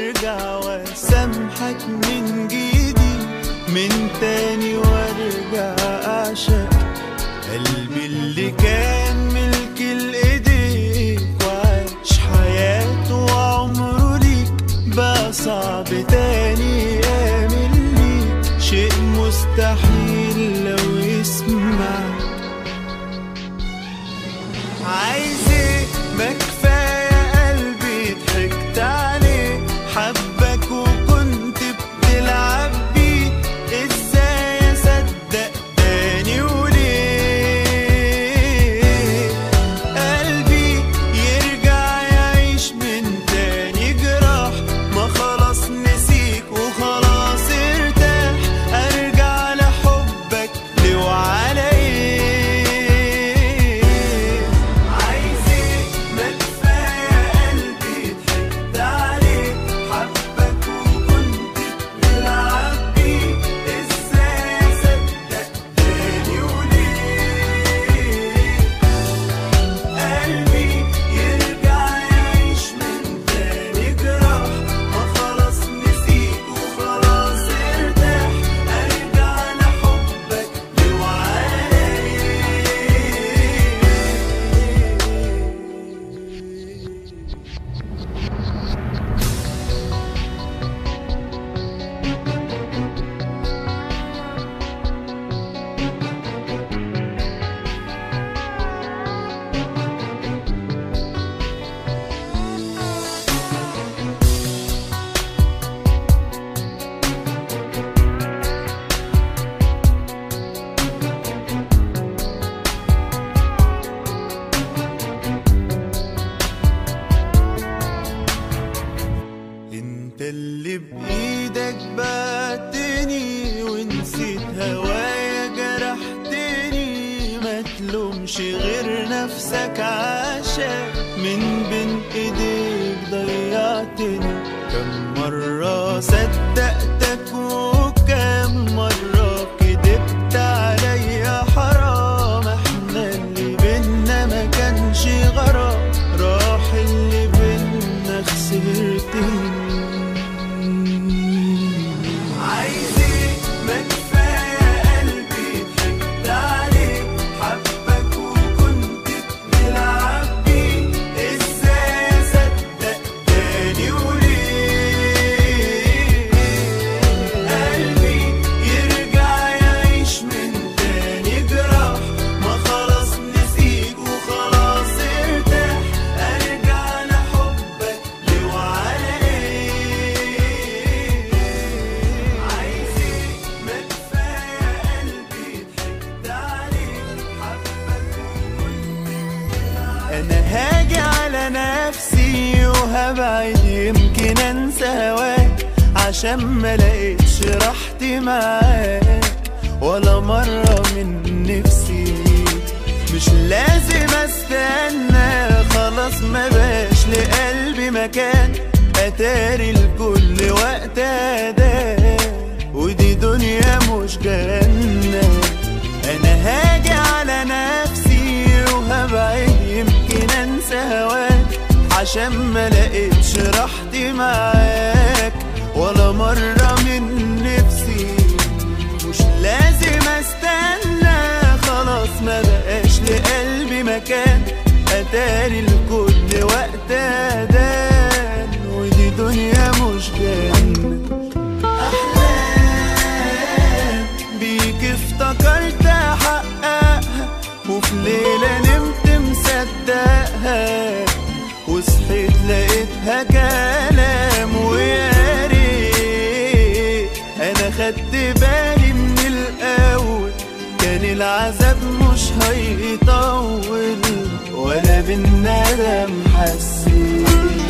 وارجع واسامحك من جديد من تاني وارجع اعشق قلبي اللي كان ملك الايديك وعاش حياته وعمره ليك بقى صعب تاني يامل ليك شيء مستحيل لو يسمعك عايز ايه ما كفايه قلبي ضحكت عليه حبك وكنت بتلعب بيه ازاي اصدق تاني وليه قلبي يرجع يعيش من تاني جراح ما خلاص نسيك وخلاص ارتاح ارجع لحبك لو على ايه عايز ايه ما كفايه قلبي ضحكت عليه حبك وكنت بتلعب بيه ازاي اصدق تاني وليه قلبي يرجع يعيش من تاني جراح ما خلاص نسيك وخلاص ارتاح ارجع لحبك لو عليك انت اللي بايدك بعتني ونسيت هوايا جرحتني ما تلومش غير نفسك عشان من بين ايديك ضيعتني كم مرة صدقتك وكم مرة كدبت عليا حرام احنا اللي بينا ما كانش غرام راح اللي بينا خسرتني عايز ايه ما كفايه قلبي ضحكت عليه حبك وكنت بتلعب بيه ازاي اصدق تاني وليه قلبي يرجع يعيش من تاني جراح ما خلاص نسيك وخلاص ارتاح ارجع لحبك لو على ايه عايز ايه ما كفايه قلبي ضحكت عليه حبك وكنت انا هاجي على نفسي وهبعد يمكن انسى هواك عشان ما لقيتش راحتي معاك ولا مرة من نفسي مش لازم استنى خلاص ما باش لقلبي مكان اتاري الكل وقت اداه ودي دنيا مش جنة انا هاجي على نفسي وهبعد يمكن انسى هواك عشان ما لقيتش راحتي معاك ولا مرة من نفسي مش لازم استنى خلاص ما بقاش لقلبي مكان اتاري الكل وقت اذان ودي دنيا مش جنة احلام بيك افتكرت احققها وفي ليلة نمت مصدقها وصحيت لقيتها كلام ويا ريت انا خدت بالي من الاول كان العذاب مش هيطول ولا بالندم حسيت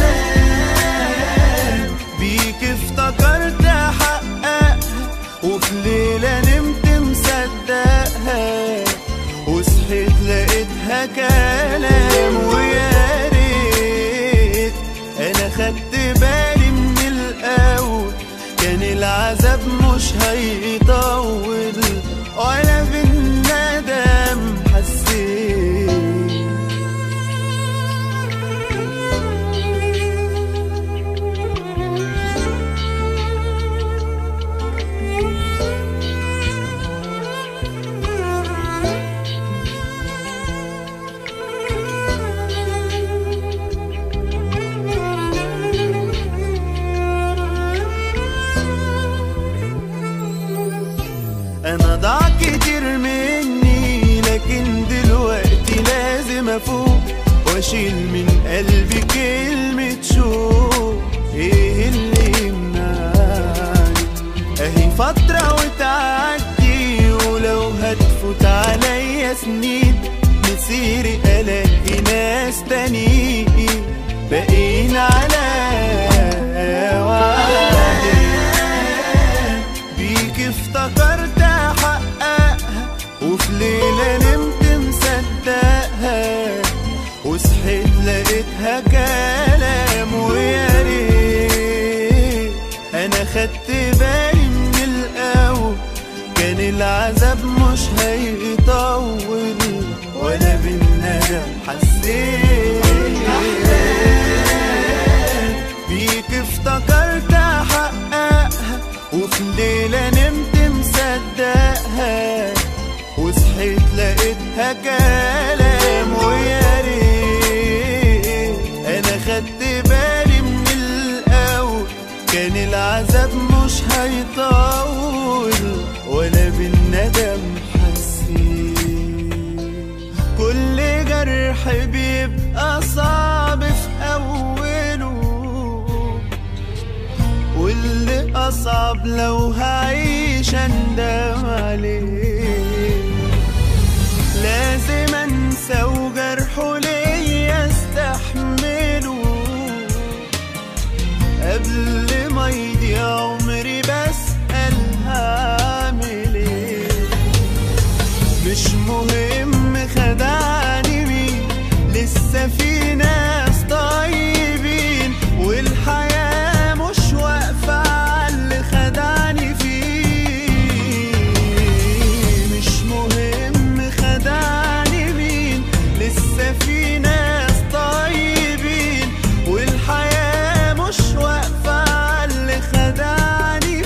احلام بيك افتكرت احققها وفي ليلة نمت مصدقها وصحيت لقيتها كلام ويا ريت انا خدت بالي من الاول كان العذاب مش هيطول ولا بالندم حسيت ما فوق واشيل من قلبي كلمة شوق ايه اللي يمنعني اهي فترة وتعدي ولو هتفوت عليا سنين مسيري الاقي ناس تانيين باقيين على وعدي بيك افتكرت احققها وفي ليلة نمت مصدقها وصحيت لقيتها كلام ويا ريت انا خدت بالي من الاول كان العذاب مش هيطول ولا بالندم حسيت بيك افتكرت احققها وفي ليلة نمت مصدقها وصحيت لقيتها كلام ويا ريت انا خدت بالي من الاول كان العذاب مش هيطول ولا بالندم حسيت كل جرح بيبقى صعب في اوله واللي أصعب لو هعيش أندم عليه لازم أنسى وجرحه ليا استحمله قبل ما يضيع عمري بسأل هعمل ايه مش مهم خدعني مين لسه في ناس طيبين والحياة مش واقفة على اللي خدعني فيه مش مهم خدعني مين لسه في ناس طيبين والحياة مش واقفة على اللي خدعني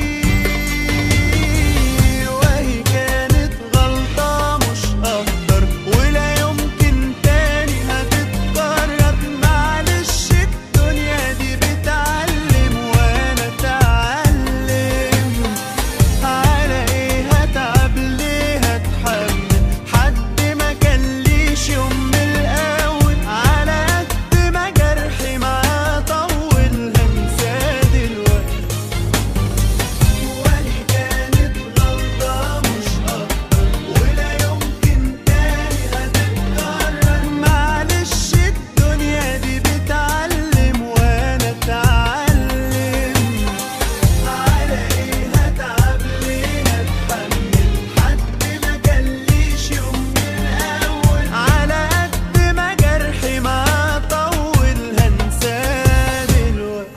فيه وهي كانت غلطة مش هقدر ولا يمكن تاني هتتكرر معلش الدنيا دي بتعلم وانا اتعلم على ايه هتعب ليه هتحمل حد ما كان ليش يوم من الاول على قد ما جرحي معاه طول هنساه دلوقتي وهي كانت غلطة مش أكتر ولا يمكن تاني هتتكرر معلش الدنيا دي بتعلم وأنا أتعلم على إيه هتعب ليه هتحمل حد ما كان ليش يوم من الأول على قد ما جرحي معاه طول هنساه دلوقتي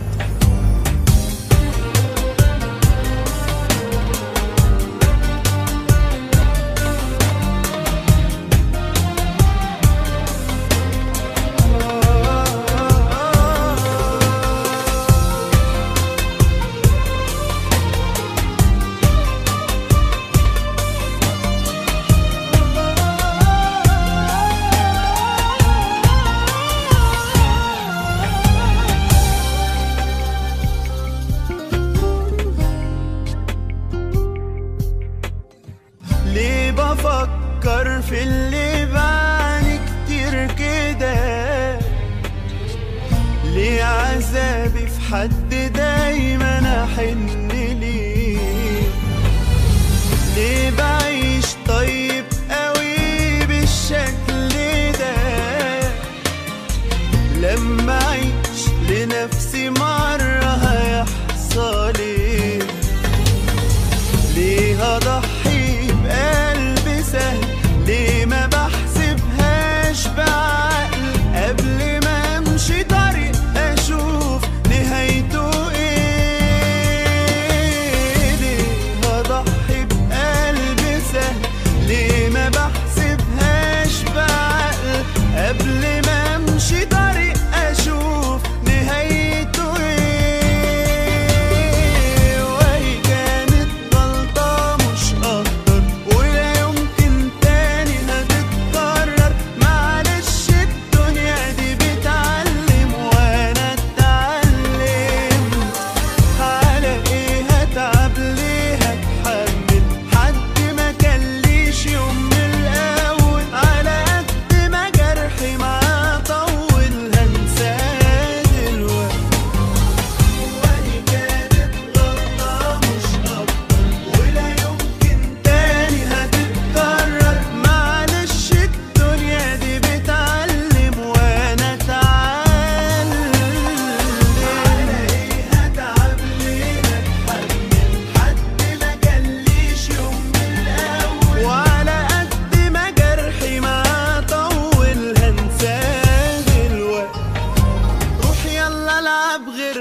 ليه بفكر في اللي بعاني كتير كده ليه عذابي في حد دايما احن ليه ليه بعيش طيب قوي بالشكل ده لما اعيش لنفسي مرة هيحصل ايه ليه اضحي بقلب سهل ليه ما بحسبهاش بعقل قبل ما امشي طريق اشوف نهايته ايه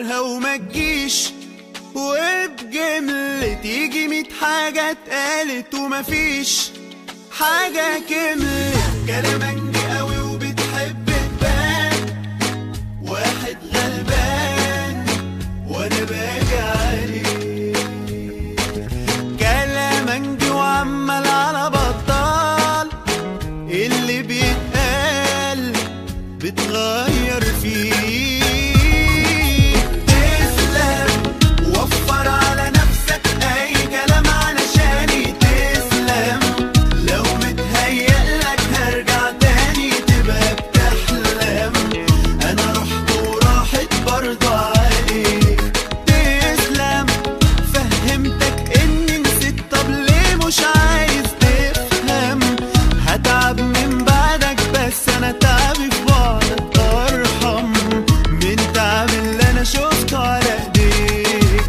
غيرها وما تجيش وبجملة تيجي ميت حاجة اتقالت ومفيش حاجة كملت كلامك قوي وبتحب تبان واحد غلبان وانا باجي عليه كلامك وعمال على بطال اللي بيتقال بتغير فيه تسلم وفر على نفسك اي كلام علشاني تسلم لو متهيألك هرجع تاني تبقى بتحلم انا رحت وراحت برضه عليك تسلم فهمتك اني نسيت طب ليه مش عايز تفهم هتعب من بعدك بس انا تعبي في بعدك ارحم من تعب اللي انا شفته على ايديك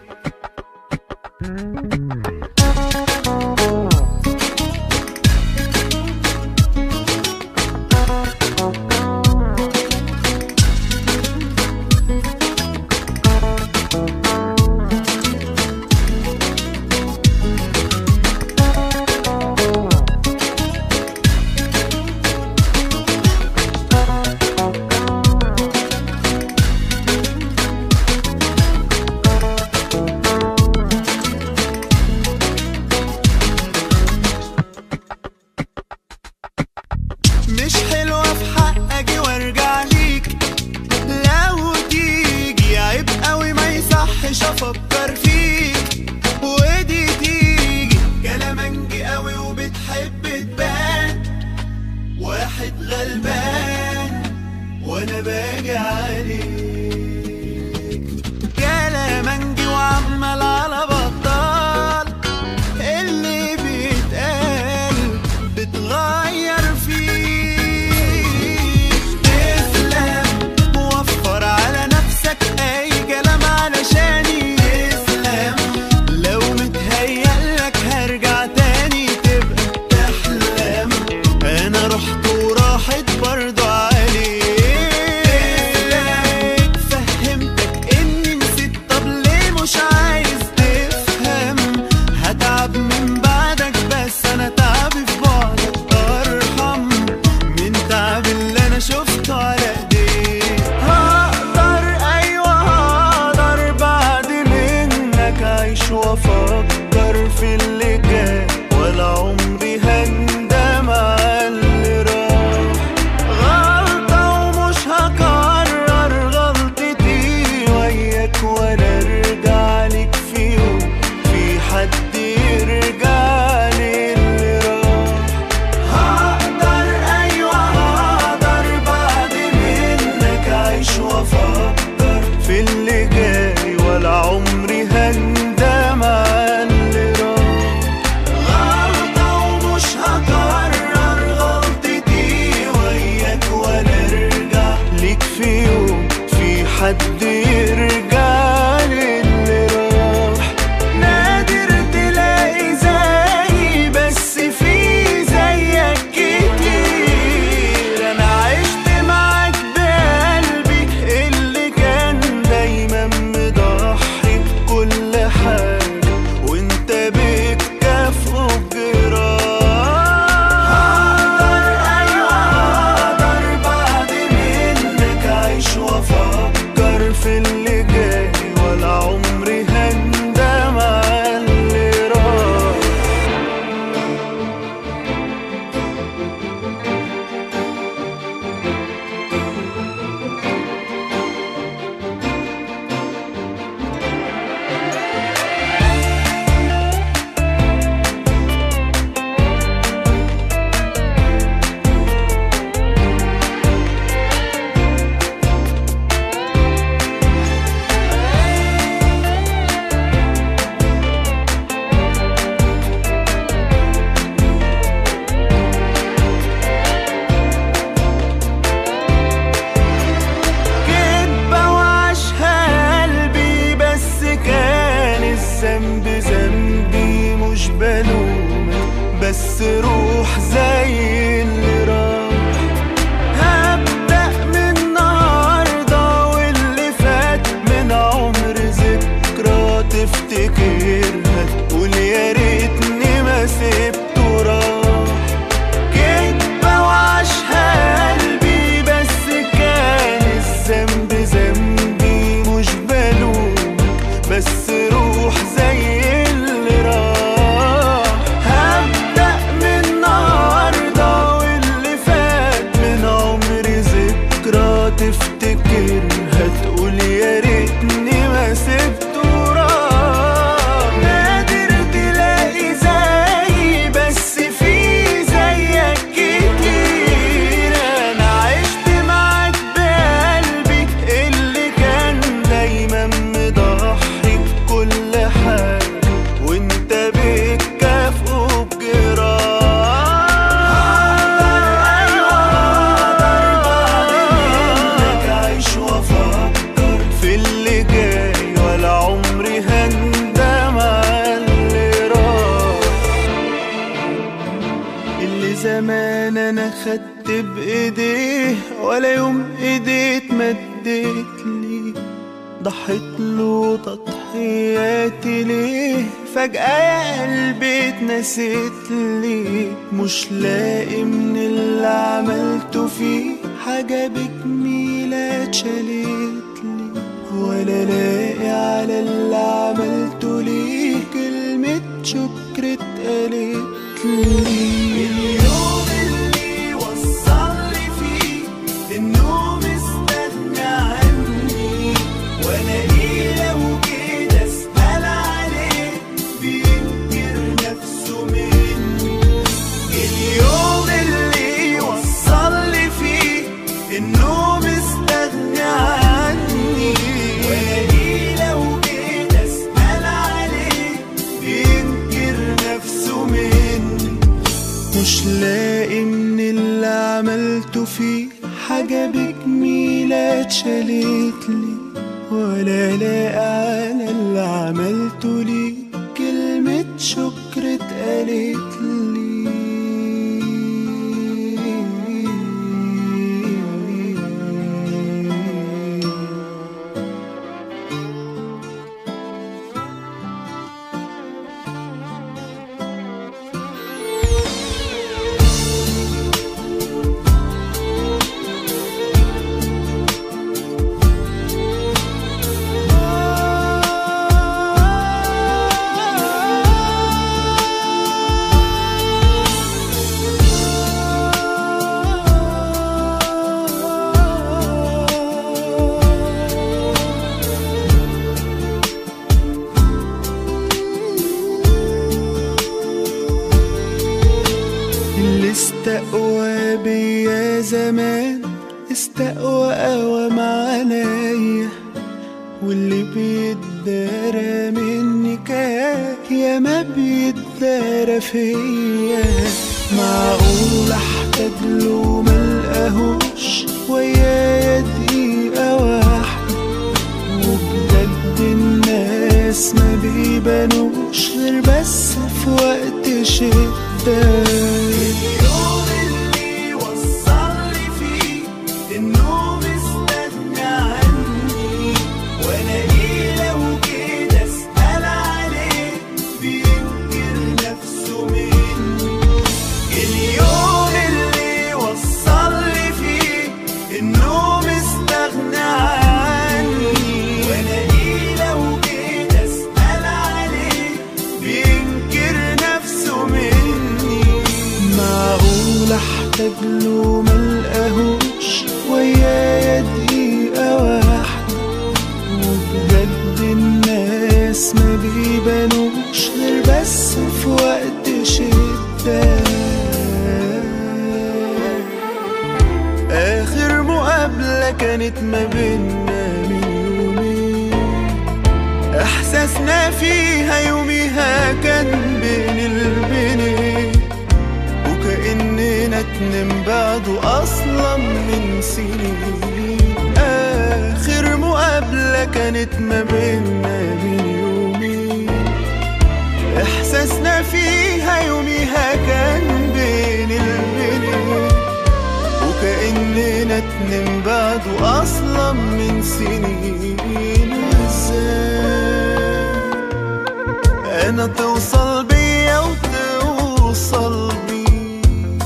مش حلوة في حق اجي وارجع ليك لو تيجي عيب قوي ما يصحش انا خدت بايديه ولا يوم ايديت مديت لي ضحيت له تضحياتي ليه فجأة يا قلبي اتنسيت لي مش لاقي من اللي عملته فيه حاجة بجميلة اتشالت لي ولا لاقي على اللي عملته ليه كلمة شكر اتقالت لي اليوم اللي وصلني فيه انه مستغني عني والاقيه لو كده اسال عليه بينكر نفسه مني اليوم اللي وصلني فيه انه مستغني عني والاقيه لو كده اسال عليه بينكر نفسه مني مش لاقي من اللي عملته فيه حاجة بجميلة اتشالت لي ولا لاقي على اللي عملته لي كلمة شكر اتقالت لي اللي استقوى بيا زمان استقوى قوام عليا واللي بيتدارى مني كان يا ما بيتدارى فيا معقول احتاج له ملقاهوش ويايا دقيقة واحدة وبجد الناس ما بيبانوش غير بس في وقت شدة اليوم اللي وصلني فيه انه مستغني عني والاقيه لو كده اسال عليه بينكر نفسه مني اليوم اللي وصلني فيه انه مستغني عني والاقيه لو كده اسال عليه بينكر نفسه مني معقول احتاج له ملقاهوش ويايا دقيقة واحدة وبجد الناس ما بيبانوش غير بس في وقت شدة آخر مقابلة كانت ما بينا من يومين إحساسنا فيها يوميها كان بين البنين وكأننا اتنين بعده أصلا من سنين آخر مقابلة كانت ما بينا من يومين إحساسنا فيها يوميها كان بين البنين وكأننا اتنين بعده أصلا من سنين ازاي أنا توصل بيا وتوصل بي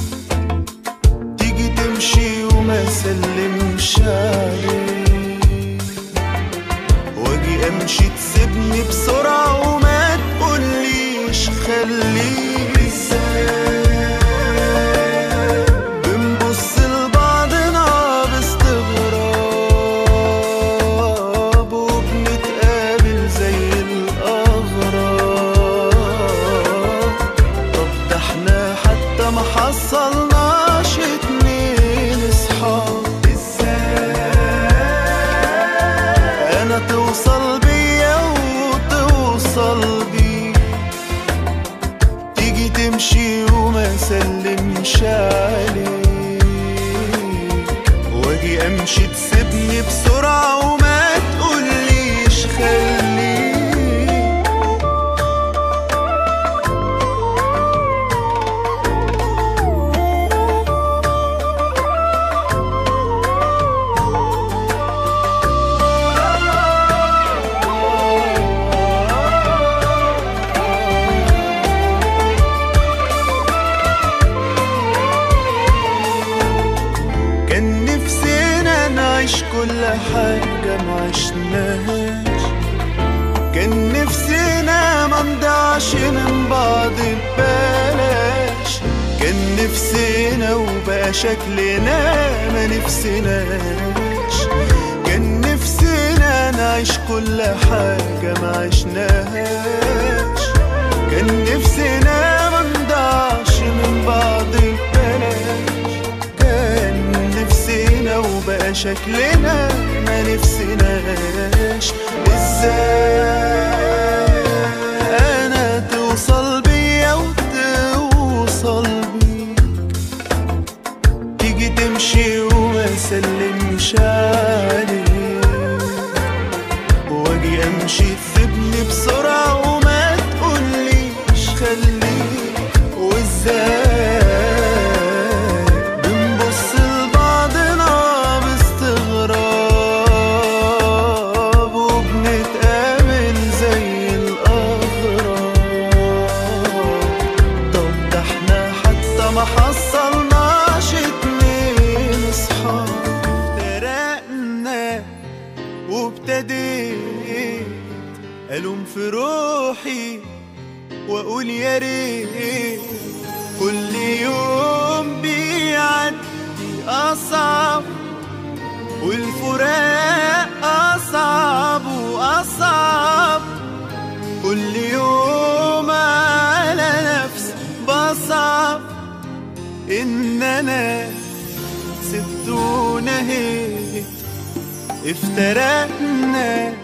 تيجي تمشي وما سلمش عليك واجي امشي تسيبني بسرعة وما تقوليش خليك ازاي بنبص لبعضنا باستغراب وبنتقابل زي الأغراب طب ده احنا حتى ما حصلناش اتنين اصحاب ازاي انا توصل بيا وتوصل بقى شكلنا ما نفسناش كان نفسنا نعيش كل حاجة ما عشناهاش كان نفسنا ما نضيعش من بعض ببلاش كان نفسنا وبقى شكلنا ما نفسناش ازاي انا توصل بيا وتوصل بيك تيجي تمشي وما سلمش عليك واجي امشي تسيبني بسرعة وما تقوليش خليك وازاي بنبص لبعضنا باستغراب وبنتقابل زي الأغراب طب ده احنا حتى ما حصلناش اتنين اصحاب افترقنا وابتديت ألوم في روحي وأقول يا ريت كل يوم بيعدي أصعب والفراق أصعب وأصعب كل يوم على نفسي بصعب إن أنا سبت ونهيت افترقنا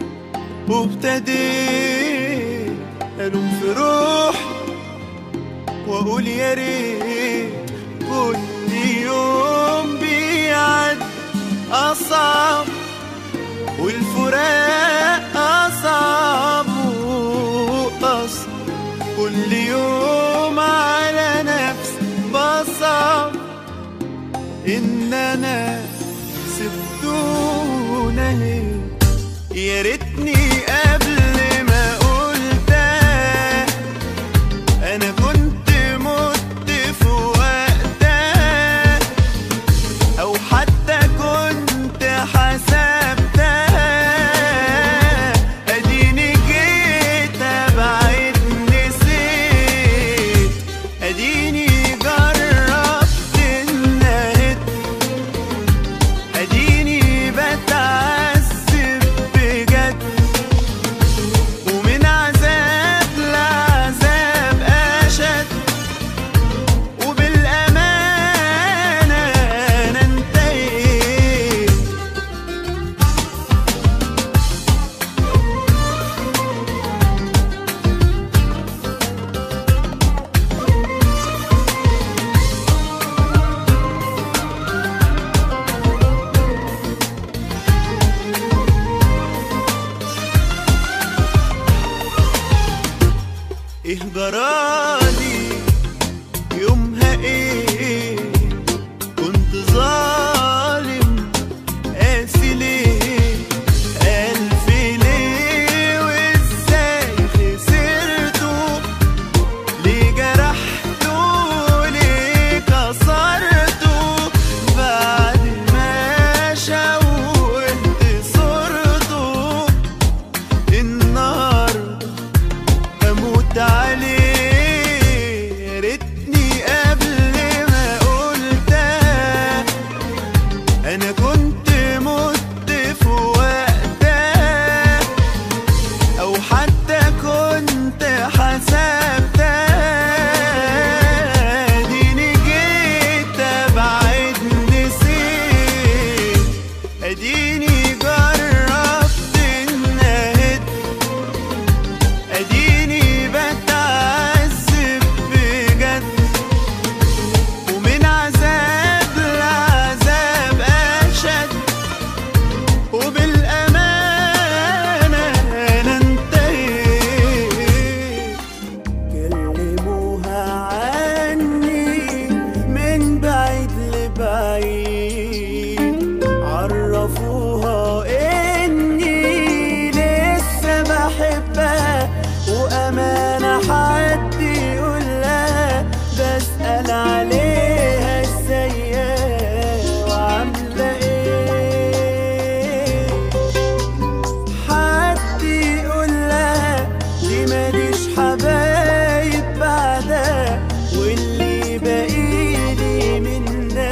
وابتديت ألوم في روحي وأقول يا ريت كل يوم بيعدي أصعب والفراق أصعب وأصعب كل يوم على نفسي بصعب إن أنا سبتونا هيك يا ريتني قبل ما قلتها انا كنت مت في وقتها او حتى كنت حسبتها اديني جيت ابعد نسيت اديني جربت النهد اديني بتعذب بجد ومن عذاب لعذاب اشد وبالامانه انا انتهيت ايه جرالي يومها ايه كنت ظالم قاسي ليه ألف ليه وازاي خسرته ليه جرحته ليه كسرته بعد ما شوهت صورته النهارده اموت عليه يا ريتني قبل ما قلتها انا كنت مت في وقتها او حتى كنت حسبتها اديني جيت ابعد نسيت اديني جربت النهد اديني بتعذب بجد ومن عذاب لعذاب اشد وبالامانه انا انتهيت كلموها عني من بعيد لبعيد عرفوها اني لسه بحبها وامانه حد يقول لها بسال عليها ازاي وعامله ايه حد يقول لها دي ماليش حبايب بعدها واللي باقيلي منها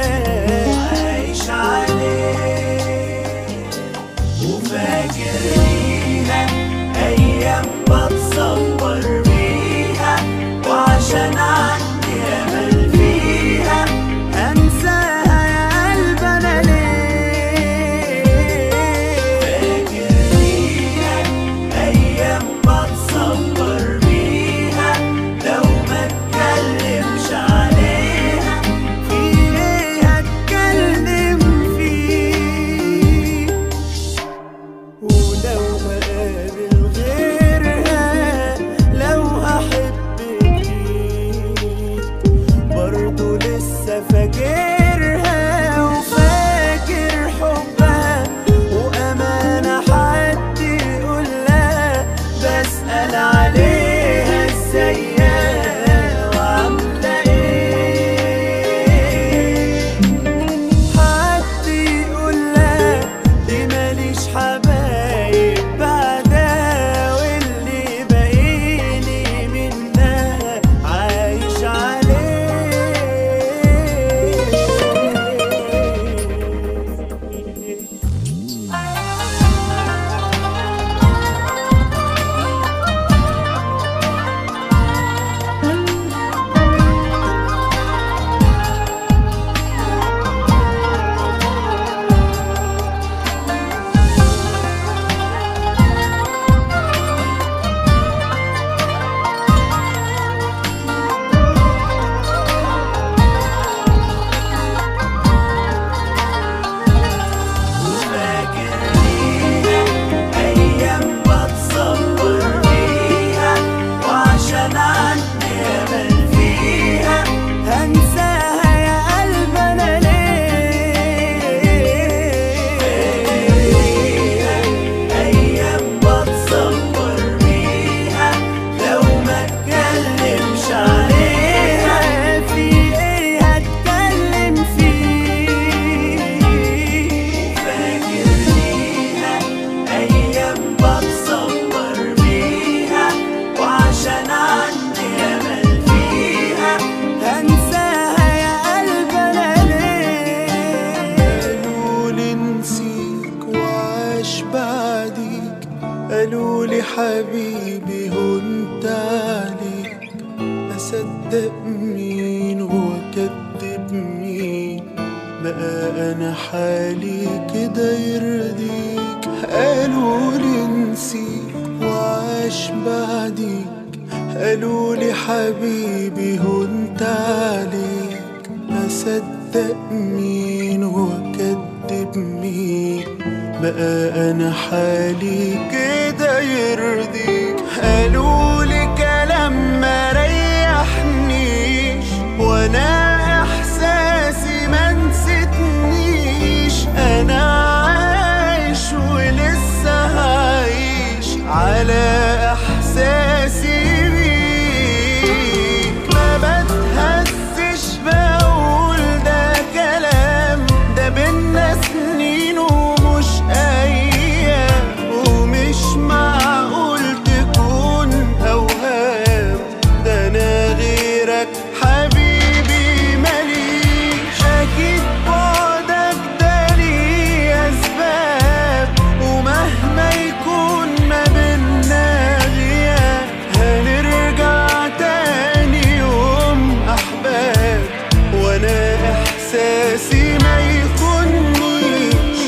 قالوا لي حبيبي هنت عليك أصدق مين وأكدب مين بقى أنا حالي كده يرضيك قالوا لي نسيك وعاش بعديك قالوا لي حبيبي هنت عليك أصدق مين وأكدب مين بقى أنا حالي كده يرضيك قالوا لي كلام ما ريحنيش وأنا إحساسي ما نسيتنيش أنا عايش ولسه هعيش على إحساسي بيك ما بتهزش بقول ده كلام ده بينا سنين ومش أيام ومش معقول تكون أوهام ده أنا غيرك حبيبي ماليش أكيد بعدك ده ليه أسباب ومهما يكون ما بينا غياب هنرجع تاني يوم أحباب وأنا إحساسي ما يخونيش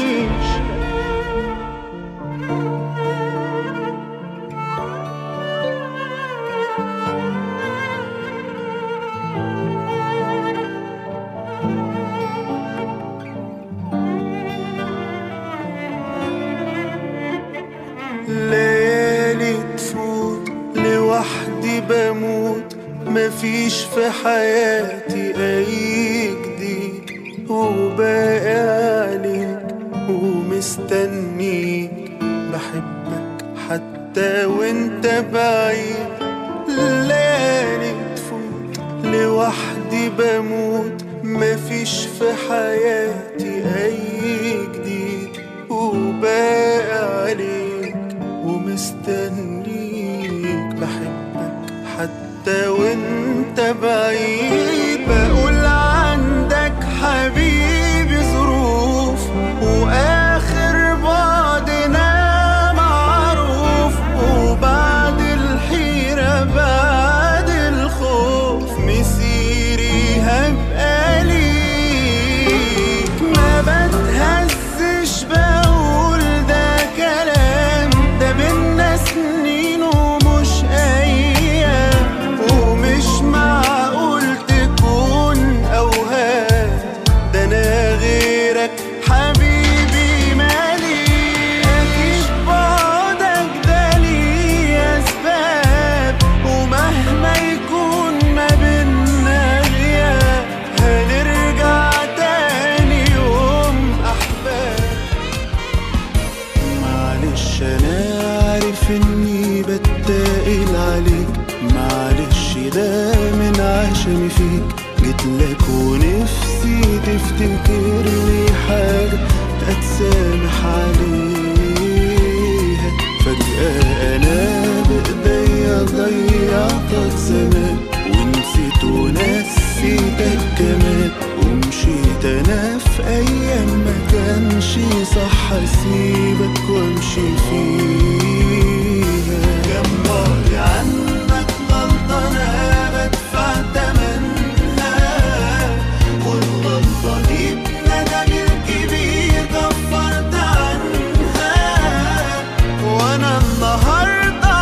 ليالي تفوت لوحدي بموت مفيش في حياتي أي جديد وباقي عليك ومستنيك بحبك حتى وانت بعيد ليالي تفوت لوحدي بموت مفيش في حياتي أي جديد وباقي عليك ومستنيك بحبك حتى وانت بعيد بقول عندك حبيبي ظروف واخر بعدنا معروف وبعد الحيرة بعد الخوف مسيري هبقى ليك ما بتهزش بقول ده كلام ده بينا سنين ومش أيام ومش معقول تكون أوهام ده أنا غيرك حبيبي مالي أكيد بعدك ده ليه أسباب ومهما يكون ما بينا غياب هنرجع تاني يوم أحباب معلش انا عارف اني بتقل عليك معلش ده من عشمي فيك جيتلك ونفسي تفتكر لي حاجة اتسامح عليها فجأة انا بايديا ضيعتك زمان ونسيت ونسيتك كمان ومشيت انا في ايام ما كانش صح اسيبك وامشي فيها كم بعدي عنك غلطة انا بدفع تمنها والغلطة دي بندم الكبير كفرت عنها وانا النهارده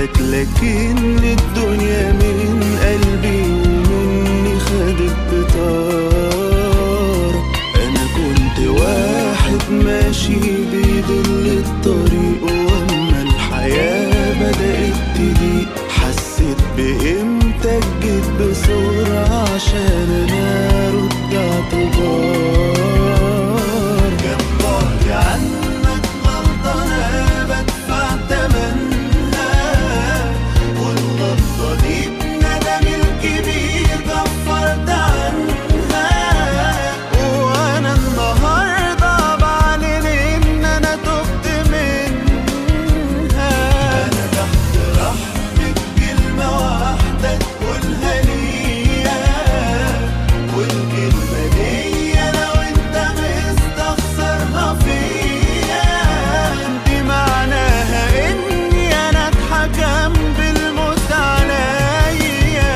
انساك لكن الدنيا من قلبي ومني خدت بطارة انا كنت واحد ماشي بيضل الطريق واما الحياة بدأت تضيق حسيت بقيمتك جيت بسرعة عشان انا ارد اعتبار كان بعدي عنك غلطة انا بدفع تمنها والغلطة دي بندم الكبير غفرت عنها وانا النهاردة بعلن ان انا تبت منها انا تحت رحمة كلمة واحدة تقولها ليا والكلمة دي لو انت مستخسرها فيا دي معناها اني انا اتحكم بالموت عليا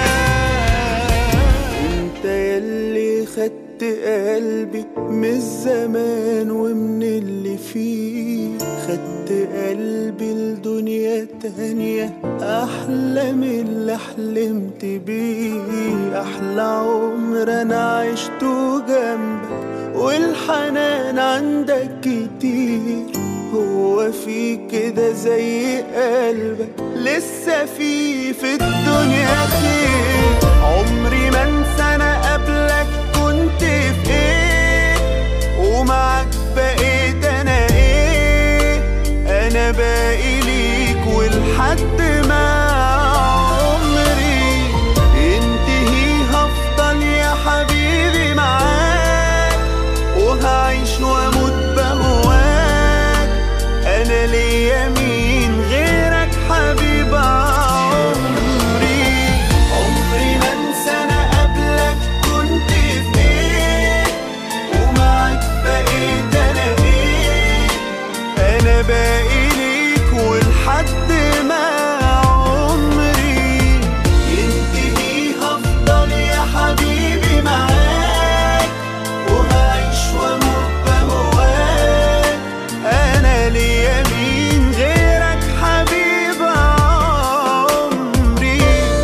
انت يلي خدت قلبي من الزمان ومن اللي فيه خدت قلبي لدنيا تانية أحلى من اللي حلمت بيه أحلى عمر أنا عشته جنبك والحنان عندك كتير هو في كده زي قلبك لسه في في الدنيا خير عمري ما انسى انا قبلك كنت في ايه ومعاك بقيت انا ايه انا باقي ليك ولحد ما عمري ينتهي هفضل يا حبيبي معاك وهعيش واموت بهواك انا ليا مين غيرك حبيب عمري عمري ما انسى انا قبلك كنت في ايه ومعاك بقيت انا ايه انا باقي ليك ولحد ما عمري ينتهي هفضل يا حبيبي معاك وهعيش واموت بهواك انا ليا مين غيرك حبيب عمري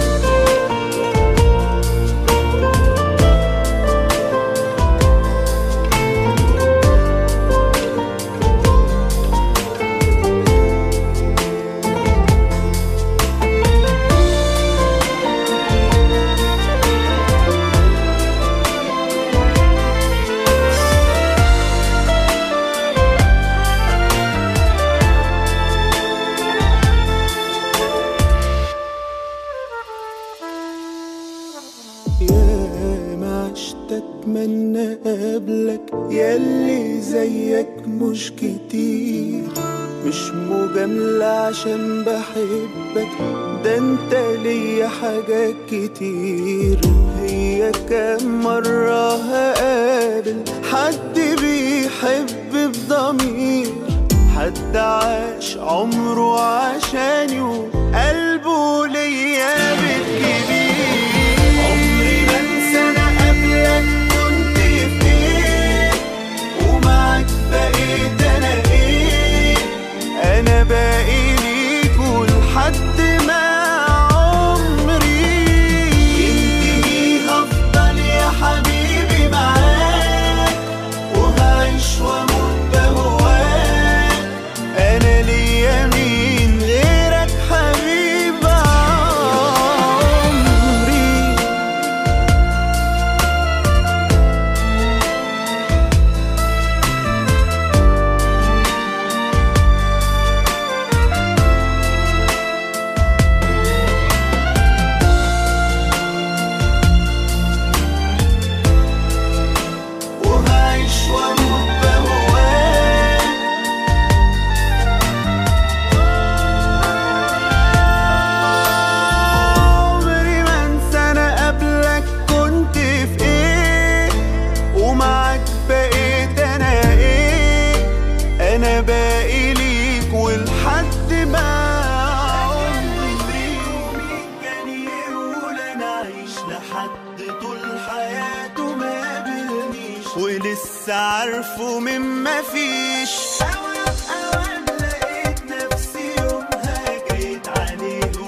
يا ما عشت اتمنى قبلك ياللي زيك مش كتير مش مجاملة عشان بحبك ده انت ليا حاجات كتير هي كام مرة هقابل حد بيحب بضمير حد عاش عمره عشاني وقلبه ليا بيت كبير عمري ما انسى انا قبلك كنت في ايه ومعاك بقيت انا ايه انا باقي ليك ولحد ما عمري ينتهي هفضل يا حبيبي معاك وهعيش واموت بهواك انا ليا مين غيرك حبيب عمري وهعيش واموت بهواك عمري ما انسى انا قبلك كنت في ايه ومعاك بقيت انا ايه انا باقي ليك ولحد ما عمري كان يقول انا اعيش لحد طول حياته ما قابلنيش ولسه عارفه من ما فيش أوقات أوقات لقيت نفسي يومها جريت عليه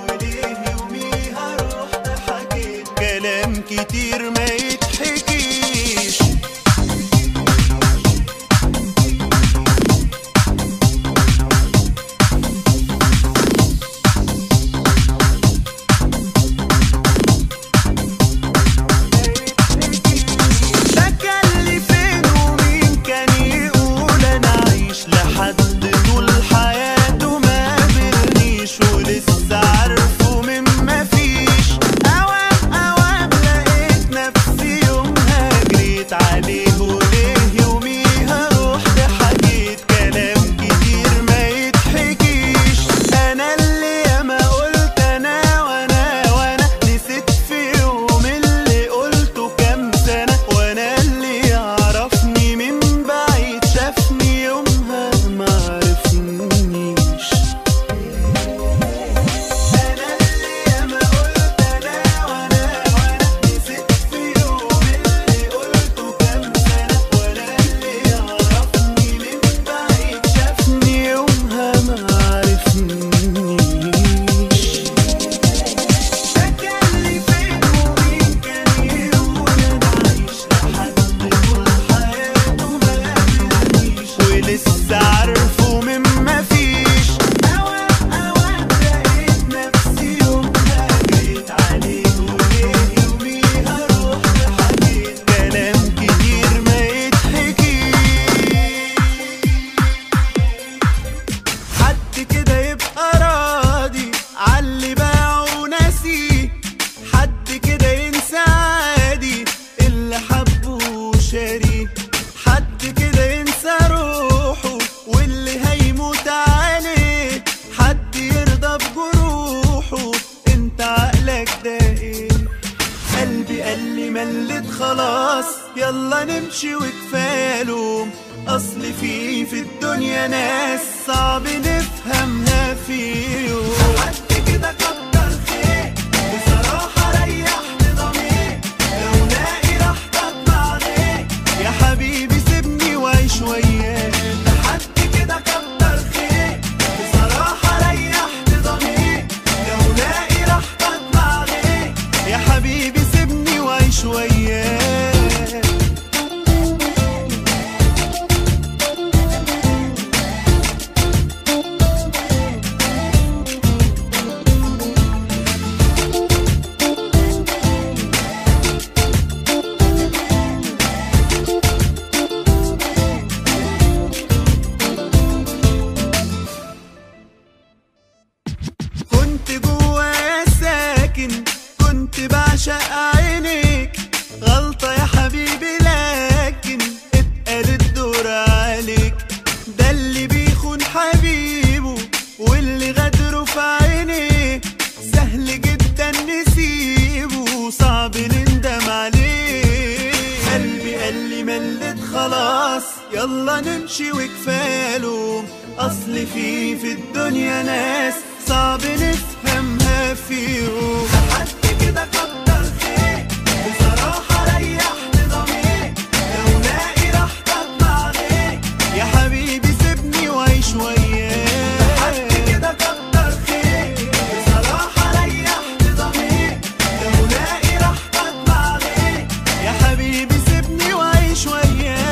خلاص يلا نمشي وكفالهم اصل في في الدنيا ناس صعب نفهمها فيهم حد كده كتر خير بصراحة ريحت ضمير لو لاقي راحتك مع غير يا حبيبي سيبني وعيش وياك حد كده كتر خير بصراحة ريحت ضمير لو لاقي راحتك مع غير يا حبيبي سيبني وعيش وياك كنت جوايا ساكن كنت بعشق عينيك غلطة يا حبيبي لكن اتقل الدور عليك ده اللي بيخون حبيبه واللي غدره في عينيه سهل جدا نسيبه صعب نندم عليه قلبي قال لي ملت خلاص يلا نمشي وكفاله اصل في في الدنيا ناس صعب نفهمها فيهم حد كده كتر خير بصراحة ريحت ضمير لو لاقي راحتك مع غير يا حبيبي سيبني وعيش وياك حد كده كتر خير بصراحة ريحت ضمير لو لاقي راحتك مع غير يا حبيبي سيبني وعيش وياك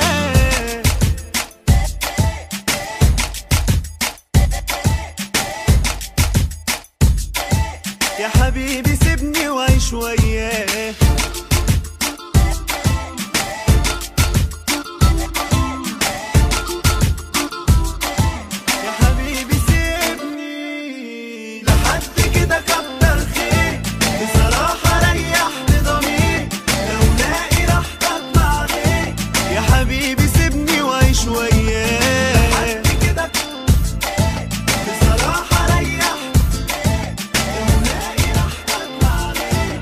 يا حبيبي سيبني وعيش وياك يا حبيبي سيبني لحد كده كتر خير بصراحة ريحت ضمير لو لاقي راحتك مع غير يا حبيبي سيبني وعيش وياك لحد كده بصراحة ريحت لو لاقي راحتك مع غير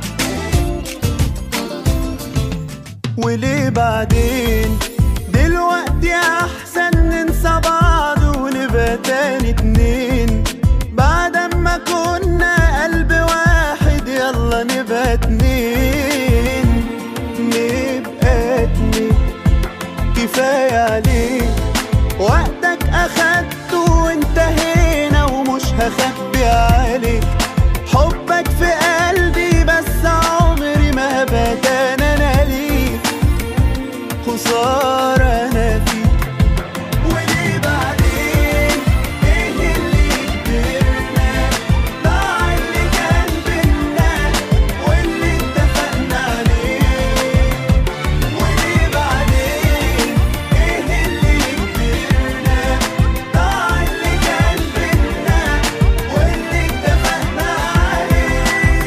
وليه بعدين دلوقتي احسن ننسى بعض ونبقى تاني اتنين بعد ما كنا قلب واحد يلا نبقى اتنين نبقى اتنين كفاية عليك وقتك اخدته وانتهينا ومش هخبي عليك حبك في قلبي بس عمري ما بدان انا ليك خسارة انا فيك وليه بعدين ايه اللي كبرنا ضاع اللي كان بينا واللي اتفقنا عليه وليه بعدين ايه اللي كبرنا ضاع اللي كان بينا واللي اتفقنا عليه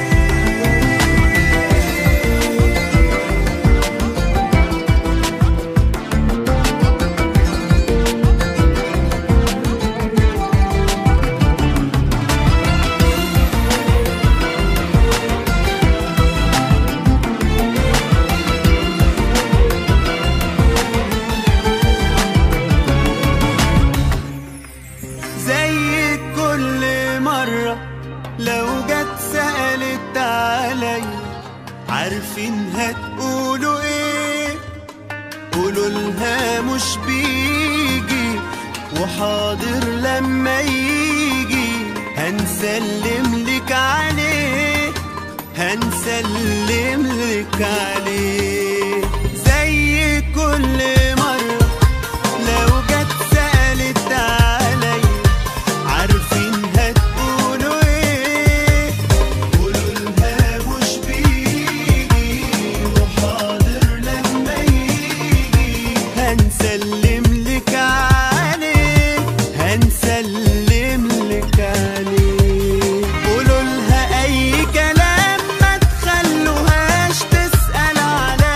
زي كل مرة لو جت سألت علي عارفين هتقولوا ايه قولوا لها مش بيجي وحاضر لما يجي هنسلم لك عليه هنسلم لك عليه زي كل مرة لو جت سألت علي عارفين هتقولوا ايه قولوا لها مش بيجي وحاضر لما يجي هنسلم لك عليه هنسلم لك عليه قولوا لها اي كلام ما تخلوهاش تسأل على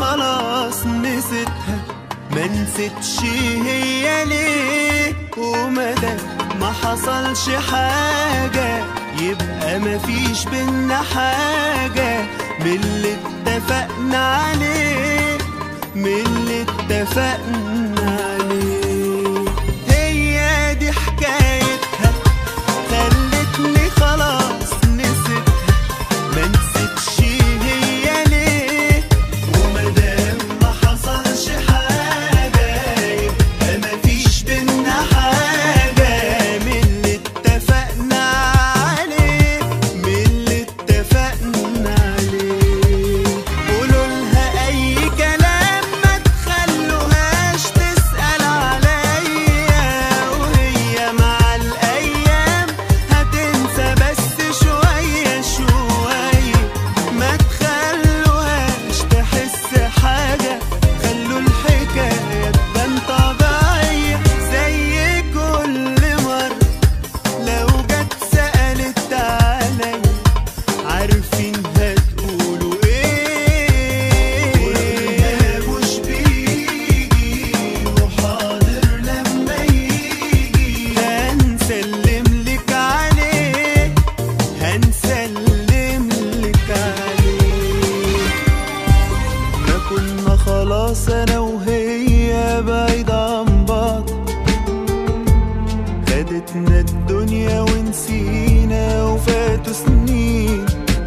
خلاص نسيتها ما نسيتش هي ليه ومدى ما حصلش حاجة يبقى مفيش بينا حاجة من اللي اتفقنا عليه من اللي اتفقنا عليه هي دي حكايتها خلتني خلاص نسيتها ما نسيتش هي ليه ومادام ما حصلش حاجة يبقى مفيش بينا حاجة من اللي اتفقنا عليه من اللي اتفقنا عليه قولوا لها أي كلام ما تخلوهاش تسأل عليا وهي مع الأيام هتنسى بس شوية شوية ما تخلوهاش تحس حاجة خلوا الحكاية تبان طبيعية زي كل مرة لو جت سألت عليا عارفين هتقولوا ايه مش بيجي وحاضر لما يجي هنسلم لك عليه هنسلم لك عليه ما كنا خلاص انا وهي بعيد عن بعض خدتنا الدنيا ونسينا وفاتوا سنين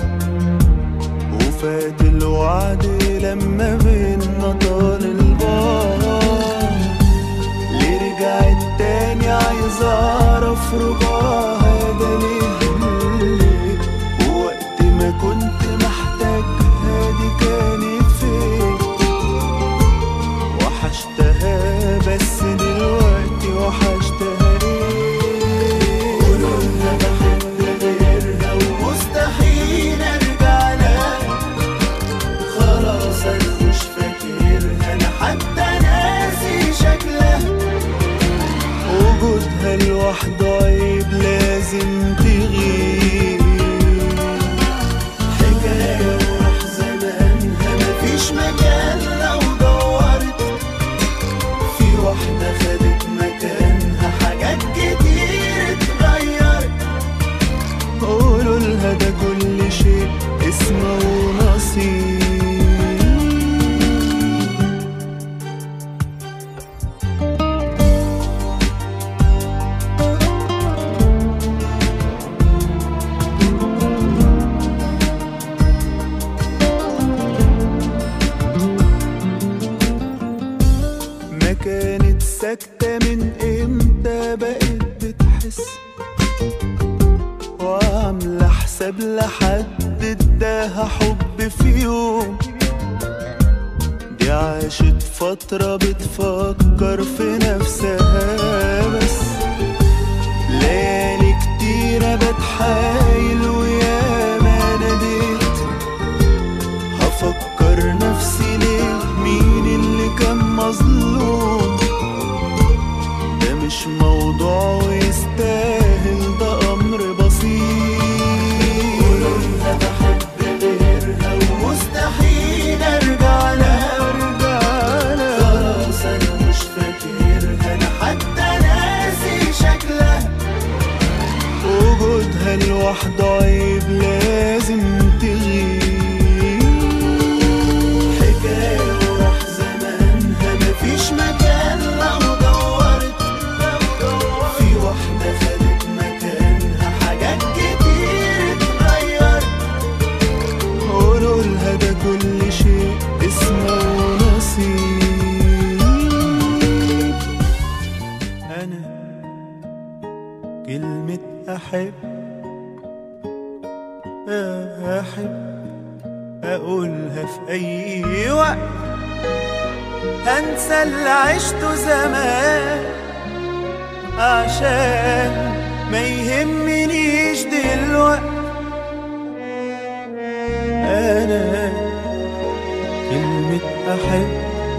وفات الوعد لما بينا طال البعد ليه رجعت تاني عايز اعرف رجوعها ده ليه ليه ووقت ما كنت محتاجها دي كانت فين وحشتها بس دلوقتي وحشتها ايه قولوا لها بحب غيرها ومستحيل ارجع لها خلاص انا مش فاكرها انا حتى ناسي شكلها وجودها لوحده عيب لازم تغيب حكاية وراح زمانها مفيش مكان لو دورت في واحدة خدت مكانها حاجات كتير اتغيرت قولوا لها ده كل شيء اسمه نصيب ما كانت ساكتة من امتى بقت بتحس وعاملة حساب لحد اداها حب في يوم دي عاشت فترة بتفكر في نفسها بس ليالي كتيرة بتحايل ويا ما ناديت هفكر نفسي ليه مين اللي كان مظلوم ده مش موضوع ويستاهل ده امر بسيط قولولها بحب غيرها ومستحيل ارجع لها ارجع لها خلاص انا مش فاكرها انا حتى ناسي شكلها وجودها لوحده عيب لازم تغيب حكاية وراح زمانها مفيش مكان لو دورت في واحدة خدت مكانها حاجات كتير اتغيرت قولوا لها ده كل شيء اسمه نصيب أنا كلمة أحب أحب أقولها في أي وقت هنسى اللي عشته زمان عشان ما يهمنيش دلوقت أنا كلمة أحب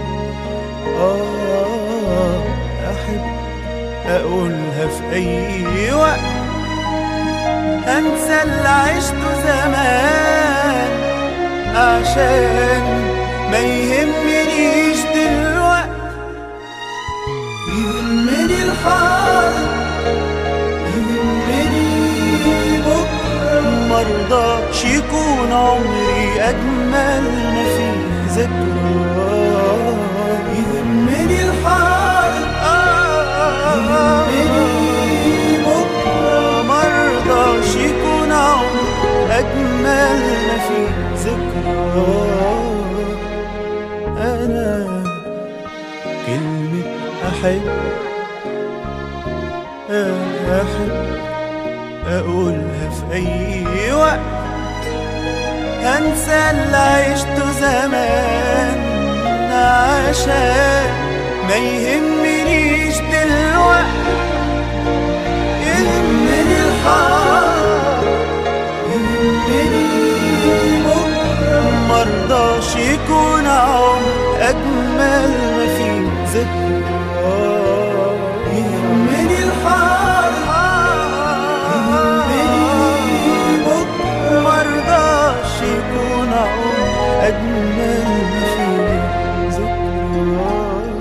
آه أحب أقولها في أي وقت أنسى اللي عشته زمان عشان ما يهمنيش دلوقتي يهمني الحاضر يهمني بكرة مرضاش يكون عمري أجمل ما فيه ذكرى يهمني الحاضر يهمني بكرة مرضاش يكون عمري أجمل ما فيه ذكرى أنا كلمة أحب أحب أقولها في أي وقت هنسى اللي عشته زمان عشان ما يهمنيش دلوقتي يهمني الحاضر يهمني بكرة مرضاش يكون عمر أجمل ما فيه ذكرى يهمني الحاضر يهمني بكرة مرضاش يكون عمر أجمل ما فيه ذكرى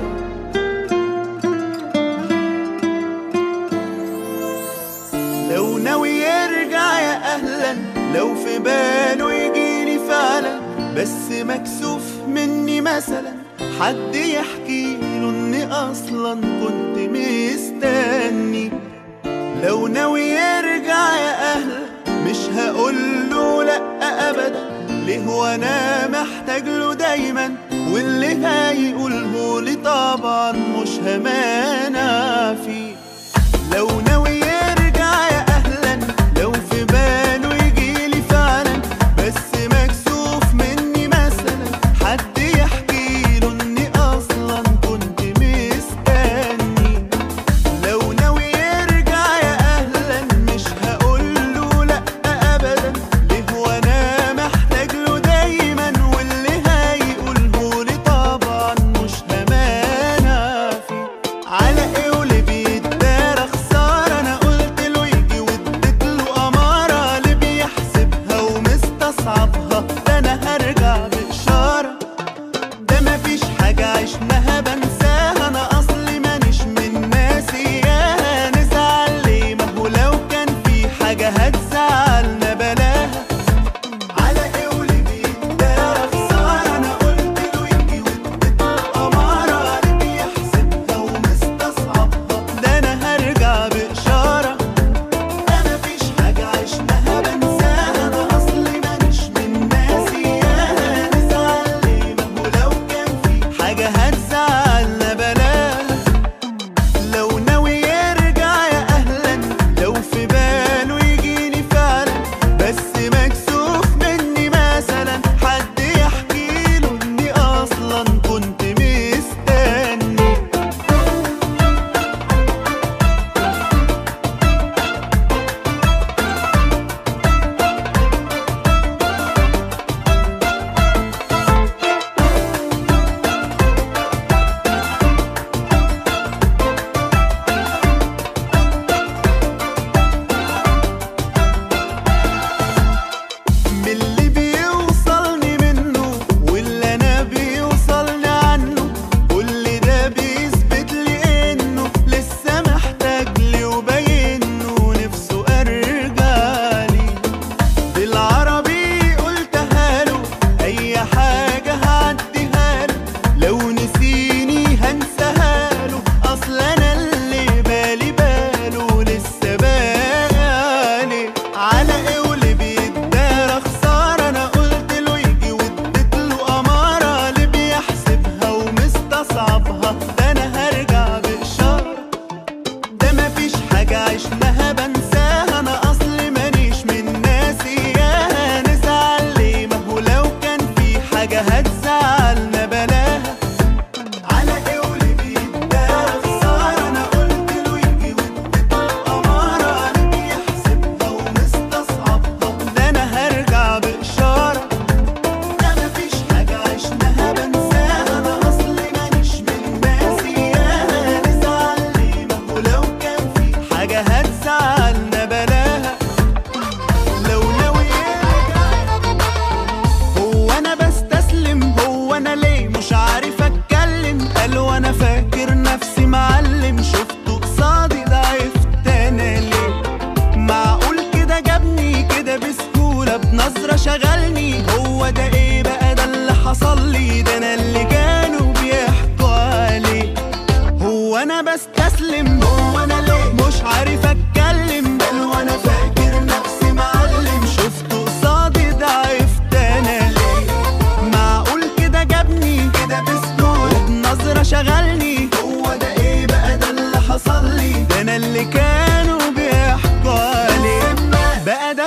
لو ناوي يرجع يا اهلا لو في باله يجيني فعلا بس مكسوف مني مثلا حد يحكي له اني اصلا كنت مستني لو ناوي يرجع يا اهلا مش هقول له لا ابدا ليه وانا محتاج له دايما واللي هيقوله لي طبعا مش همانع فيه لو ناوي يرجع يا اهلا لو في باله يجيلي فعلا بس مكسوف مني مثلا حد يحكي له اني اصلا كنت مستني لو ناوي يرجع يا اهلا مش هقول له لا ابدا ليه وانا محتاج له دايما واللي هيقوله لي طبعا مش همانع فيه على ايه وليه بيتدارى خسارة انا قلت له يجي واديت له امارة اللي بيحسبها ومستصعبها ده انا هرجع باشارة ده مفيش حاجة عشناها بنساها أنا أصلي مانيش من ناس إياها نزعل ليه ما هو لو كان في حاجة هتزعلنا بلاها على إيه وليه بيتدارى خسارة أنا قلت له يجي واديت له أمارة اللي بيحسبها ومستصعبها ده أنا هرجع بإشارة ده مفيش حاجة عشناها بنساها أنا أصلي مانيش من ناس إياها نزعل ليه ما هو لو كان في حاجة هتزعلنا بلاها لو ناوي يرجع يا أهلا لو في باله يجيني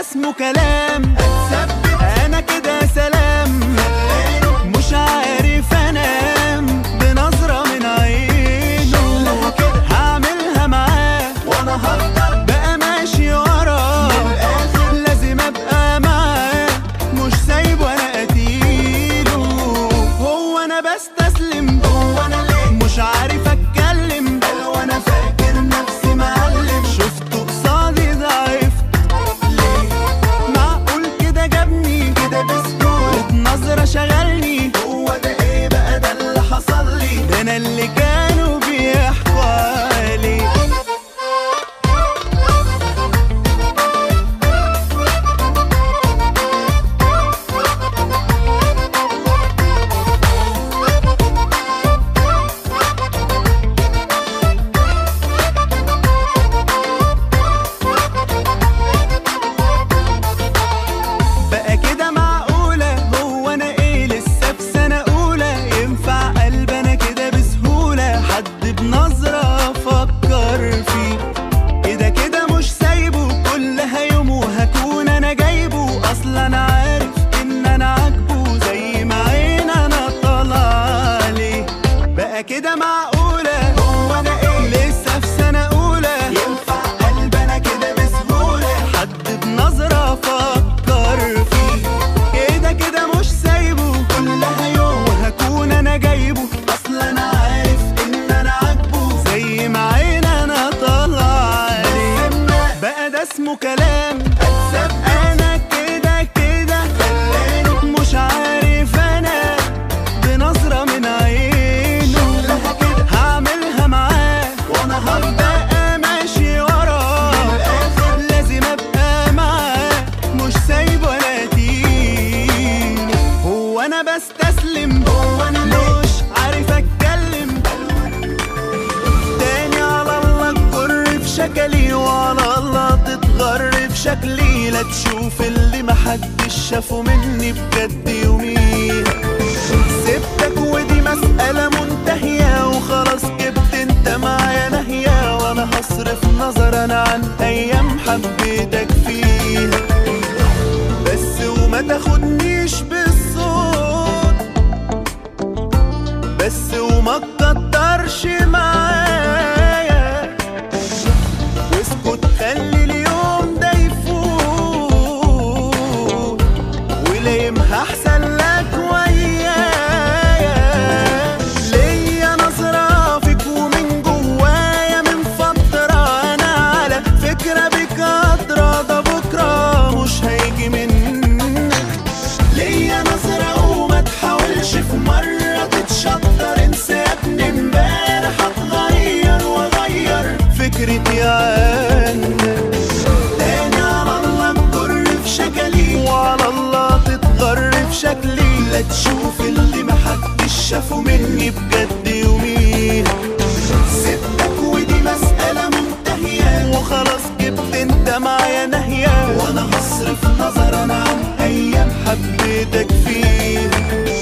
اسمه كلام انا كده سلام مش عارف انام بنظرة من عينه هعملها معاه وانا هفضل بقى ماشي وراه لازم ابقى معاه مش سايبه انا قتيله هو انا بستسلم هو انا ليه مش عارف اتكلم بل وانا فاكر نفسي معلم شفته قصادي ضعفت ليه معقول كده جابني كده بسهولة بنظرة شغلني هو ده ايه بقى ده اللي حصل لي ده انا اللي كانوا بيحكوا عليه بقى كده معقولة هو أنا إيه لسه في سنة أولى ينفع قلب أنا كده بسهولة حد بنظرة أفكر فيه كده كده مش سايبه كلها يوم وهكون أنا جايبه أصلا أنا عارف إن أنا عاجبه زي ما عين أنا طالعة عليه بقى كده معقولة هو أنا إيه لسه في سنة أولى ينفع قلب أنا كده بسهولة حد بنظرة أفكر فيه كده كده مش سايبه كلها يوم وهكون أنا جايبه أصلا أنا عارف إن أنا عاجبه زي ما عين أنا طالعة عليه بقى ده اسمه كلام أنا كده كده مش عارف أنا بنظرة من عينه هعملها معاه وانا هبقى ماشي وراه لازم ابقى معاه مش سايبه انا تيجي هو انا بستسلم هو انا مش عارف اتكلم تاني على الله تجر في شكلي وعلى الله تتغر في شكلي لا تشوف اللي محدش شافه مني بجد يومين سبتك ودي مسألة منتهية وخلاص جبت انت معايا نهية وانا هصرف نظر انا عن ايام حبيتك فيها بس وما تاخدنيش بالصوت بس وما تكترش معايا واسكت خلي اليوم ده يفوت وليمها احسن لك ويايا ليا نظرة فيك ومن جوايا من فترة انا على فكرة بك قادرة ده بكرة مش هيجي منك ليا نظرة وما تحاولش في مرة تتشطر انسى يا ابني امبارح هتغير واغير فكرتي عنك تاني على الله تجر في شكلي وعلى الله تتغر في شكلي لا تشوف اللي محدش شافه مني بجد يومين سبتك ودي مسألة منتهية وخلاص جبت انت معايا نهية وانا هصرف نظر انا عن ايام حبيتك فيها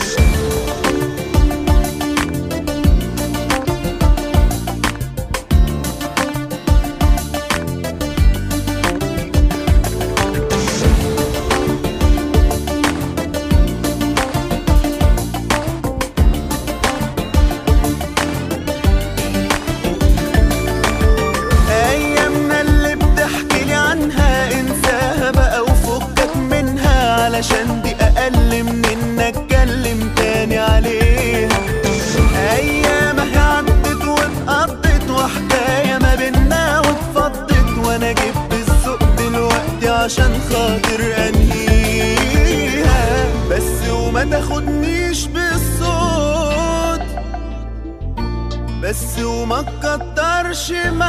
ايامنا اللي بتحكي لي عنها انساها بقى وفكك منها علشان دي اقل من ان اتكلم تاني عليها ايامها عدت واتقضت وحكايه ما بينا واتفضت وانا جبت الذوق دلوقتي عشان خاطر انهيها بس وما تاخدنيش بالصوت بس وما تكترش معايا